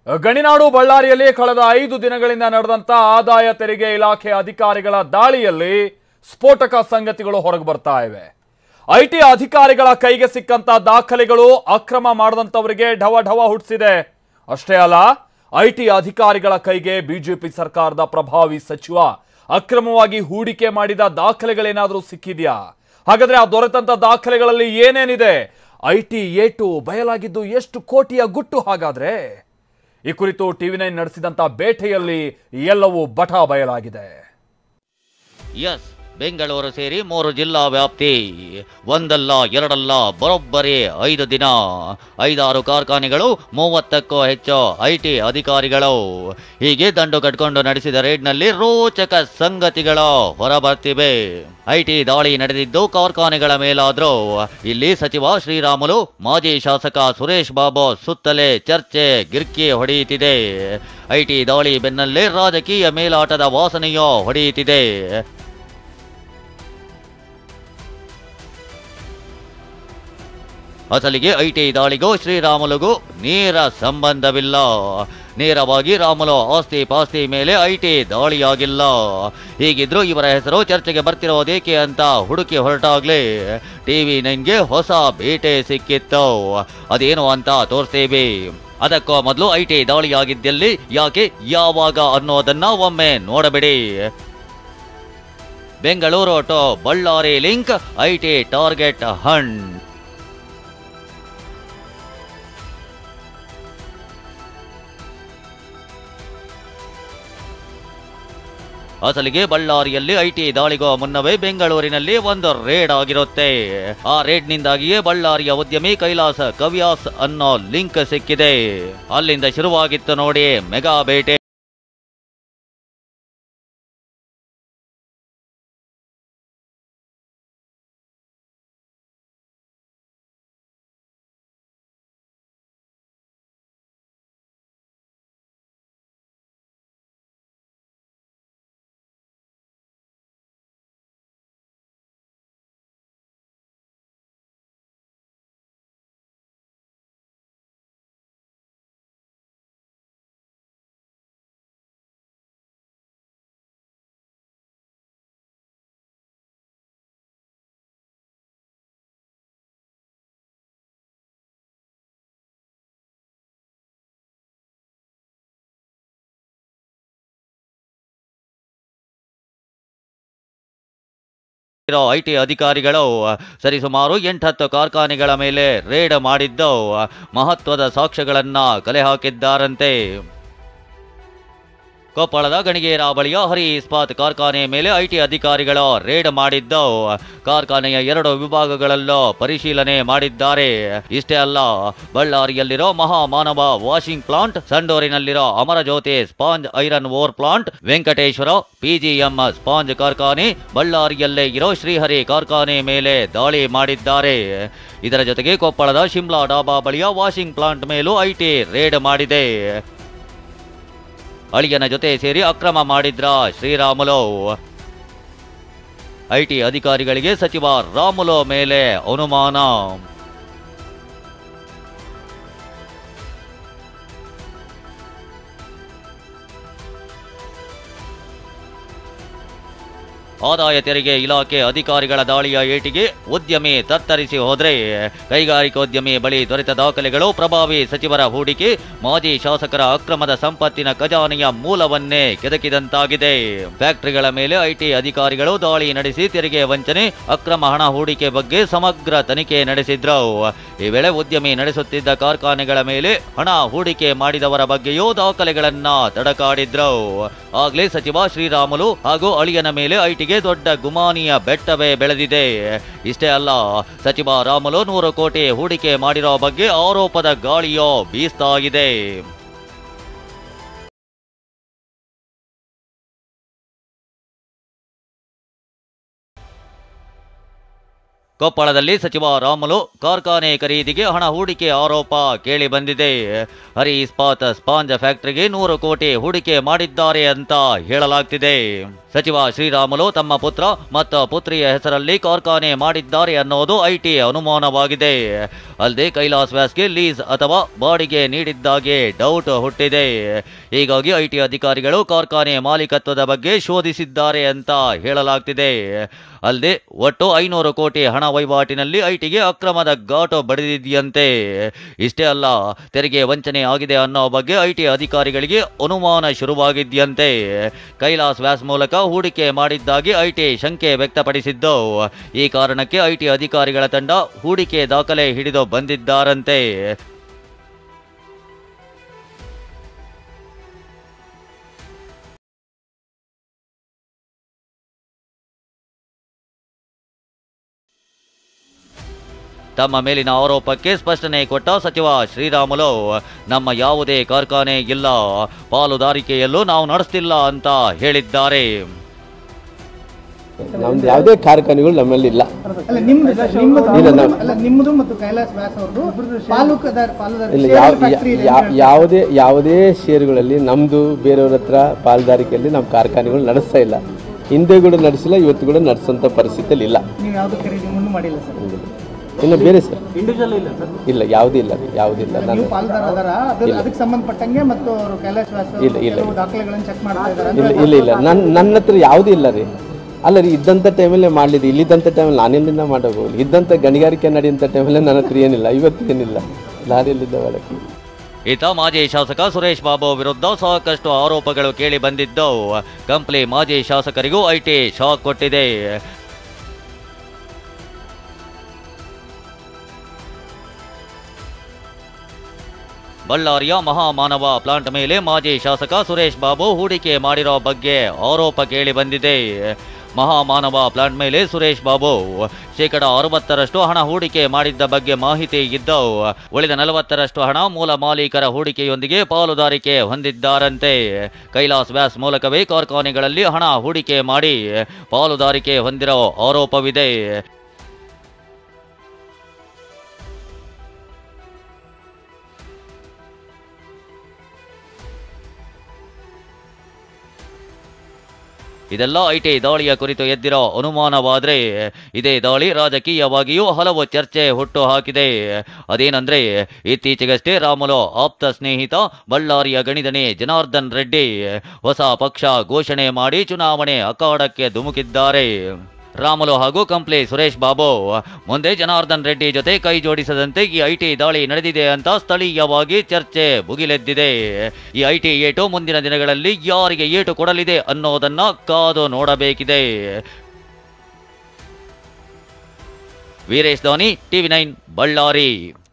ಗಣಿನಾಡು ಬಳ್ಳಾರಿಯಲ್ಲಿ ಕಳೆದ ಐದು ದಿನಗಳಿಂದ ನಡೆದಂತ ಆದಾಯ ತೆರಿಗೆ ಇಲಾಖೆ ಅಧಿಕಾರಿಗಳ ದಾಳಿಯಲ್ಲಿ ಸ್ಫೋಟಕ ಸಂಗತಿಗಳು ಹೊರಗೆ ಬರ್ತಾ ಇವೆ ಐಟಿ ಅಧಿಕಾರಿಗಳ ಕೈಗೆ ಸಿಕ್ಕಂತ ದಾಖಲೆಗಳು ಅಕ್ರಮ ಮಾಡದಂತವರಿಗೆ ಢವ ಢವ ಹುಟ್ಟಿಸಿದೆ ಅಷ್ಟೇ ಅಲ್ಲ ಐಟಿ ಅಧಿಕಾರಿಗಳ ಕೈಗೆ ಬಿಜೆಪಿ ಸರ್ಕಾರದ ಪ್ರಭಾವಿ ಸಚಿವ ಅಕ್ರಮವಾಗಿ ಹೂಡಿಕೆ ಮಾಡಿದ ದಾಖಲೆಗಳೇನಾದರೂ ಸಿಕ್ಕಿದ್ಯಾ ಹಾಗಾದ್ರೆ ಆ ದೊರೆತಂತ ದಾಖಲೆಗಳಲ್ಲಿ ಏನೇನಿದೆ ಐಟಿ ಏಟು ಬಯಲಾಗಿದ್ದು ಎಷ್ಟು ಕೋಟಿಯ ಗುಟ್ಟು ಹಾಗಾದ್ರೆ ಈ ಕುರಿತು ಟಿವಿ ನೈನ್ ನಡೆಸಿದಂತ ಬೇಟೆಯಲ್ಲಿ ಎಲ್ಲವೂ ಬಟ ಬಯಲಾಗಿದೆ ಎಸ್ ಬೆಂಗಳೂರು ಸೇರಿ ಮೂರು ಜಿಲ್ಲಾ ವ್ಯಾಪ್ತಿ ಒಂದಲ್ಲ ಎರಡಲ್ಲ ಬರೋಬ್ಬರಿ ಐದು ದಿನ ಐದಾರು ಕಾರ್ಖಾನೆಗಳು ಮೂವತ್ತಕ್ಕೂ ಹೆಚ್ಚು ಐಟಿ ಅಧಿಕಾರಿಗಳು ಹೀಗೆ ದಂಡು ಕಟ್ಕೊಂಡು ನಡೆಸಿದ ರೇಡ್ನಲ್ಲಿ ರೋಚಕ ಸಂಗತಿಗಳು ಹೊರಬರ್ತಿವೆ ಐಟಿ ದಾಳಿ ನಡೆದಿದ್ದು ಕಾರ್ಖಾನೆಗಳ ಮೇಲಾದ್ರೂ ಇಲ್ಲಿ ಸಚಿವ ಶ್ರೀರಾಮುಲು ಮಾಜಿ ಶಾಸಕ ಸುರೇಶ್ ಬಾಬು ಸುತ್ತಲೇ ಚರ್ಚೆ ಗಿರ್ಕಿ ಹೊಡೆಯುತ್ತಿದೆ ಐಟಿ ದಾಳಿ ಬೆನ್ನಲ್ಲೇ ರಾಜಕೀಯ ಮೇಲಾಟದ ವಾಸನೆಯೋ ಹೊಡೆಯುತ್ತಿದೆ ಅಸಲಿಗೆ ಐಟಿ ದಾಳಿಗೂ ಶ್ರೀರಾಮುಲುಗೂ ನೇರ ಸಂಬಂಧವಿಲ್ಲ ನೇರವಾಗಿ ರಾಮುಲು ಆಸ್ತಿ ಪಾಸ್ತಿ ಮೇಲೆ ಐಟಿ ದಾಳಿಯಾಗಿಲ್ಲ ಹೀಗಿದ್ರು ಇವರ ಹೆಸರು ಚರ್ಚೆಗೆ ಬರ್ತಿರೋದೇಕೆ ಅಂತ ಹುಡುಕಿ ಹೊರಟಾಗ್ಲೇ ಟಿವಿ ನೈನ್ಗೆ ಹೊಸ ಬೇಟೆ ಸಿಕ್ಕಿತ್ತು ಅದೇನು ಅಂತ ತೋರಿಸ್ತೀವಿ ಅದಕ್ಕೂ ಮೊದಲು ಐಟಿ ದಾಳಿಯಾಗಿದ್ದಲ್ಲಿ ಯಾಕೆ ಯಾವಾಗ ಅನ್ನೋದನ್ನ ಒಮ್ಮೆ ನೋಡಬೇಡಿ Bengaluru to Ballari link IT target hunt ಅಸಲಿಗೆ ಬಳ್ಳಾರಿಯಲ್ಲಿ ಐಟಿ ದಾಳಿಗೂ ಮುನ್ನವೇ ಬೆಂಗಳೂರಿನಲ್ಲಿ ಒಂದು ರೇಡ್ ಆಗಿರುತ್ತೆ ಆ ರೇಡ್ ನಿಂದಾಗಿಯೇ ಬಳ್ಳಾರಿಯ ಉದ್ಯಮಿ ಕೈಲಾಸ ಕವ್ಯಾಸ್ ಅನ್ನೋ ಲಿಂಕ್ ಸಿಕ್ಕಿದೆ ಅಲ್ಲಿಂದ ಶುರುವಾಗಿತ್ತು ನೋಡಿ ಮೆಗಾ ಬೇಟೆ ಇರೋ ಐಟಿ ಅಧಿಕಾರಿಗಳು ಸರಿಸುಮಾರು ಎಂಟತ್ತು ಕಾರ್ಖಾನೆಗಳ ಮೇಲೆ ರೇಡ್ ಮಾಡಿದ್ದು ಮಹತ್ವದ ಸಾಕ್ಷ್ಯಗಳನ್ನ ಕಲೆ ಹಾಕಿದ್ದಾರಂತೆ ಕೊಪ್ಪಳದ ಗಣಿಗೇರ ಬಳಿಯ ಹರಿ ಇಸ್ಪಾತ್ ಕಾರ್ಖಾನೆ ಮೇಲೆ ಐಟಿ ಅಧಿಕಾರಿಗಳು ರೇಡ್ ಮಾಡಿದ್ದು ಕಾರ್ಖಾನೆಯ ಎರಡು ವಿಭಾಗಗಳಲ್ಲೂ ಪರಿಶೀಲನೆ ಮಾಡಿದ್ದಾರೆ ಇಷ್ಟೇ ಅಲ್ಲ ಬಳ್ಳಾರಿಯಲ್ಲಿರೋ ಮಹಾಮಾನವ ವಾಷಿಂಗ್ ಪ್ಲಾಂಟ್ ಸಂಡೂರಿನಲ್ಲಿರೋ Amarajyothi sponge iron ore plant Venkateshwara PGM sponge ಕಾರ್ಖಾನೆ ಬಳ್ಳಾರಿಯಲ್ಲೇ ಇರೋ ಶ್ರೀಹರಿ ಕಾರ್ಖಾನೆ ಮೇಲೆ ದಾಳಿ ಮಾಡಿದ್ದಾರೆ ಇದರ ಜೊತೆಗೆ ಕೊಪ್ಪಳದ ಶಿಮ್ಲಾ ಡಾಬಾ ಬಳಿಯ ವಾಷಿಂಗ್ ಪ್ಲಾಂಟ್ ಮೇಲೂ ಐಟಿ ರೇಡ್ ಮಾಡಿದೆ ಅಳಿಯನ ಜೊತೆ ಸೇರಿ ಅಕ್ರಮ ಮಾಡಿದ್ರ ಶ್ರೀರಾಮುಲು ಐಟಿ ಅಧಿಕಾರಿಗಳಿಗೆ ಸಚಿವ ರಾಮುಲು ಮೇಲೆ ಅನುಮಾನ ಆದಾಯ ತೆರಿಗೆ ಇಲಾಖೆ ಅಧಿಕಾರಿಗಳ ದಾಳಿಯ ಏಟಿಗೆ ಉದ್ಯಮಿ ತತ್ತರಿಸಿ ಹೋದ್ರೆ ಕೈಗಾರಿಕೋದ್ಯಮಿ ಬಳಿ ದೊರೆತ ದಾಖಲೆಗಳು ಪ್ರಭಾವಿ ಸಚಿವರ ಹೂಡಿಕೆ ಮಾಜಿ ಶಾಸಕರ ಅಕ್ರಮದ ಸಂಪತ್ತಿನ ಖಜಾನೆಯ ಮೂಲವನ್ನೇ ಕೆದಕಿದಂತಾಗಿದೆ ಫ್ಯಾಕ್ಟರಿಗಳ ಮೇಲೆ ಐಟಿ ಅಧಿಕಾರಿಗಳು ದಾಳಿ ನಡೆಸಿ ತೆರಿಗೆ ವಂಚನೆ ಅಕ್ರಮ ಹಣ ಹೂಡಿಕೆ ಬಗ್ಗೆ ಸಮಗ್ರ ತನಿಖೆ ನಡೆಸಿದ್ರು ಈ ವೇಳೆ ಉದ್ಯಮಿ ನಡೆಸುತ್ತಿದ್ದ ಕಾರ್ಖಾನೆಗಳ ಮೇಲೆ ಹಣ ಹೂಡಿಕೆ ಮಾಡಿದವರ ಬಗ್ಗೆಯೂ ದಾಖಲೆಗಳನ್ನ ತಡಕಾಡಿದ್ರು ಆಗ್ಲೇ ಸಚಿವ ಶ್ರೀರಾಮುಲು ಹಾಗೂ ಅಳಿಯನ ಮೇಲೆ ಐಟಿಗೆ ದೊಡ್ಡ ಗುಮಾನಿಯ ಬೆಟ್ಟವೇ ಬೆಳೆದಿದೆ ಇಷ್ಟೇ ಅಲ್ಲ ಸಚಿವ ರಾಮುಲು ನೂರು ಕೋಟಿ ಹೂಡಿಕೆ ಮಾಡಿರೋ ಬಗ್ಗೆ ಆರೋಪದ ಗಾಳಿಯೋ ಬೀಸ್ತಾ ಇದೆ ಕೊಪ್ಪಳದಲ್ಲಿ ಸಚಿವ ರಾಮುಲು ಕಾರ್ಖಾನೆ ಖರೀದಿಗೆ ಹಣ ಹೂಡಿಕೆ ಆರೋಪ ಕೇಳಿ ಬಂದಿದೆ ಹರಿ ಇಸ್ಪಾತ್ ಸ್ಪಾಂಜ್ ಫ್ಯಾಕ್ಟರಿಗೆ ನೂರು ಕೋಟಿ ಹೂಡಿಕೆ ಮಾಡಿದ್ದಾರೆ ಅಂತ ಹೇಳಲಾಗ್ತಿದೆ ಸಚಿವ ಶ್ರೀರಾಮುಲು ತಮ್ಮ ಪುತ್ರ ಮತ್ತು ಪುತ್ರಿಯ ಹೆಸರಲ್ಲಿ ಕಾರ್ಖಾನೆ ಮಾಡಿದ್ದಾರೆ ಅನ್ನೋದು ಐಟಿ ಅನುಮಾನವಾಗಿದೆ ಅಲ್ಲದೆ ಕೈಲಾಸ್ ವ್ಯಾಸ್ಗೆ ಲೀಸ್ ಅಥವಾ ಬಾಡಿಗೆ ನೀಡಿದ್ದಾಗೆ ಡೌಟ್ ಹುಟ್ಟಿದೆ ಹೀಗಾಗಿ ಐಟಿ ಅಧಿಕಾರಿಗಳು ಕಾರ್ಖಾನೆ ಮಾಲೀಕತ್ವದ ಬಗ್ಗೆ ಶೋಧಿಸಿದ್ದಾರೆ ಅಂತ ಹೇಳಲಾಗ್ತಿದೆ ಅಲ್ಲದೆ ಒಟ್ಟು ಐನೂರು ಕೋಟಿ ಹಣ ವಹಿವಾಟಿನಲ್ಲಿ ಐಟಿಗೆ ಅಕ್ರಮದ ಘಾಟು ಬಡಿದಿದೆಯಂತೆ ಇಷ್ಟೇ ಅಲ್ಲ ತೆರಿಗೆ ವಂಚನೆ ಆಗಿದೆ ಅನ್ನೋ ಬಗ್ಗೆ ಐಟಿ ಅಧಿಕಾರಿಗಳಿಗೆ ಅನುಮಾನ ಶುರುವಾಗಿದೆಯಂತೆ ಕೈಲಾಸ್ ವ್ಯಾಸ್ ಮೂಲಕ ಹೂಡಿಕೆ ಮಾಡಿದ್ದಾಗಿ ಐಟಿ ಶಂಕೆ ವ್ಯಕ್ತಪಡಿಸಿದ್ದು ಈ ಕಾರಣಕ್ಕೆ ಐಟಿ ಅಧಿಕಾರಿಗಳ ತಂಡ ಹೂಡಿಕೆ ದಾಖಲೆ ಹಿಡಿದು ಬಂದಿದ್ದಾರಂತೆ ತಮ್ಮ ಮೇಲಿನ ಆರೋಪಕ್ಕೆ ಸ್ಪಷ್ಟನೆ ಕೊಟ್ಟ ಸಚಿವ ಶ್ರೀರಾಮುಲು ನಮ್ಮ ಯಾವುದೇ ಕಾರ್ಖಾನೆ ಇಲ್ಲ ಪಾಲುದಾರಿಕೆಯಲ್ಲೂ ನಾವು ನಡೆಸ್ತಿಲ್ಲ ಅಂತ ಹೇಳಿದ್ದಾರೆ ನಮ್ದು ಯಾವುದೇ ಕಾರ್ಖಾನೆಗಳು ನಮ್ಮಲ್ಲಿ ಇಲ್ಲ ಅಲ್ಲ ನಿಮ್ದು ನಿಮ್ಮದು ಇಲ್ಲ, ನಾವು- ಅಲ್ಲ ನಿಮ್ಮದು ಮತ್ತು ಕೈಲಾಸ್ ವ್ಯಾಸ್ ಅವ್ರದ್ದು ಪಾಲುದಾರ ಪಾಲುದಾರ ಇಲ್ಲ share ಯಾವ factory ಇದೆ ಯಾ- ಅಂತ ಹೇಳ್ತಾರೆ. ಯಾವುದೇ ಯಾವುದೇ ಷೇರುಗಳಲ್ಲಿ ನಮ್ಮದು ಬೇರೆಯವ್ರ ಹತ್ರ ಪಾಲ್ದಾರಿಕೆಯಲ್ಲಿ ನಮ್ಮ ಕಾರ್ಖಾನೆಗಳು ನಡೆಸ್ತಾ ಇಲ್ಲ ಹಿಂದೆ ಕೂಡ ನಡೆಸಿಲ್ಲ ಇವತ್ತು ಕೂಡ ನಡೆಸೋಂಥ ಪರಿಸ್ಥಿತಿಯಲ್ಲಿ ಇಲ್ಲ ನೀವು ಯಾವ್ದು ಖರೀದಿ ಮುಂದೆ ಮಾಡಿಲ್ಲ ಸರ್ ಇನ್ನು ಬೇರೆ ಸರ್ ಇಲ್ಲ ಯಾವುದೂ ಇಲ್ಲ ಯಾವುದಿಲ್ಲ ನಾನು ನೀವು ಪಾಲುದಾರ ಅದಾರ ಅದು ಅದಕ್ಕೆ ಸಂಬಂಧಪಟ್ಟಂಗೆ ಮತ್ತು ಅವರು ಕೈಲಾಸ್ ವ್ಯಾಸ್ ಅವರು ಇಲ್ಲ, ಇಲ್ಲ. ಕೆಲವು ದಾಖಲೆಗಳನ್ನು ಚೆಕ್ ಮಾಡ್ತಾ ಇದ್ದಾರೆ ಇಲ್ಲ ಇಲ್ಲ ಇಲ್ಲ ನನ್ನ ನನ್ನ ಹತ್ರ ಯಾವುದೂ ಇಲ್ಲ ರೀ ಅಲ್ಲ ರೀ ಇದ್ದಂಥ ಟೈಮಲ್ಲೇ ಮಾಡಲಿದ್ದು ಇಲ್ಲಿದ್ದಂಥ ಟೈಮಲ್ಲಿ ನಾನೆಲ್ಲಿಂದ ಮಾಡೋದು ಇದ್ದಂಥ ಗಣಿಗಾರಿಕೆ ನಡೆಯುವಂಥ ಟೈಮಲ್ಲೇ ನನ್ನ ಹತ್ರ ಏನಿಲ್ಲ ಇವತ್ತು ಏನಿಲ್ಲ ನಾನೆಲ್ಲಿದ್ದ ಮಾಡಕ್ಕೆ ಈತ ಮಾಜಿ ಶಾಸಕ ಸುರೇಶ್ ಬಾಬು ವಿರುದ್ಧ ಸಾಕಷ್ಟು ಆರೋಪಗಳು ಕೇಳಿ ಬಂದಿದ್ದು ಕಂಪ್ಲಿ ಮಾಜಿ ಶಾಸಕರಿಗೂ ಐಟಿ ಶಾಕ್ ಕೊಟ್ಟಿದೆ ಬಳ್ಳಾರಿಯ ಮಹಾಮಾನವ ಪ್ಲಾಂಟ್ ಮೇಲೆ ಮಾಜಿ ಶಾಸಕ ಸುರೇಶ್ ಬಾಬು ಹೂಡಿಕೆ ಮಾಡಿರೋ ಬಗ್ಗೆ ಆರೋಪ ಕೇಳಿ ಬಂದಿದೆ ಮಹಾಮಾನವ ಪ್ಲಾಂಟ್ ಮೇಲೆ ಸುರೇಶ್ ಬಾಬು ಶೇಕಡ ಅರವತ್ತರಷ್ಟು ಹಣ ಹೂಡಿಕೆ ಮಾಡಿದ್ದ ಬಗ್ಗೆ ಮಾಹಿತಿ ಇದ್ದು ಉಳಿದ ನಲವತ್ತರಷ್ಟು ಹಣ ಮೂಲ ಮಾಲೀಕರ ಹೂಡಿಕೆಯೊಂದಿಗೆ ಪಾಲುದಾರಿಕೆ ಹೊಂದಿದ್ದಾರಂತೆ ಕೈಲಾಸ್ ವ್ಯಾಸ್ ಮೂಲಕವೇ ಕಾರ್ಖಾನೆಗಳಲ್ಲಿ ಹಣ ಹೂಡಿಕೆ ಮಾಡಿ ಪಾಲುದಾರಿಕೆ ಹೊಂದಿರೋ ಆರೋಪವಿದೆ ಇದೆಲ್ಲ ಐಟಿ ದಾಳಿಯ ಕುರಿತು ಎದ್ದಿರೋ ಅನುಮಾನವಾದ್ರೆ ಇದೇ ದಾಳಿ ರಾಜಕೀಯವಾಗಿಯೂ ಹಲವು ಚರ್ಚೆ ಹುಟ್ಟು ಹಾಕಿದೆ ಅದೇನಂದ್ರೆ ಇತ್ತೀಚೆಗಷ್ಟೇ ರಾಮುಲು ಆಪ್ತ ಸ್ನೇಹಿತ ಬಳ್ಳಾರಿಯ ಗಣಿದಣಿ ಜನಾರ್ದನ್ ರೆಡ್ಡಿ ಹೊಸ ಪಕ್ಷ ಘೋಷಣೆ ಮಾಡಿ ಚುನಾವಣೆ ಅಖಾಡಕ್ಕೆ ಧುಮುಕಿದ್ದಾರೆ ರಾಮುಲು ಹಾಗೂ ಕಂಪ್ಲಿ ಸುರೇಶ್ ಬಾಬು ಮುಂದೆ ಜನಾರ್ದನ್ ರೆಡ್ಡಿ ಜೊತೆ ಕೈ ಜೋಡಿಸದಂತೆ ಈ ಐಟಿ ದಾಳಿ ನಡೆದಿದೆ ಅಂತ ಸ್ಥಳೀಯವಾಗಿ ಚರ್ಚೆ ಭುಗಿಲೆದ್ದಿದೆ ಈ ಐಟಿ ಏಟು ಮುಂದಿನ ದಿನಗಳಲ್ಲಿ ಯಾರಿಗೆ ಏಟು ಕೊಡಲಿದೆ ಅನ್ನೋದನ್ನ ಕಾದು ನೋಡಬೇಕಿದೆ ವೀರೇಶ್ ಧೋನಿ ಟಿವಿ ನೈನ್ ಬಳ್ಳಾರಿ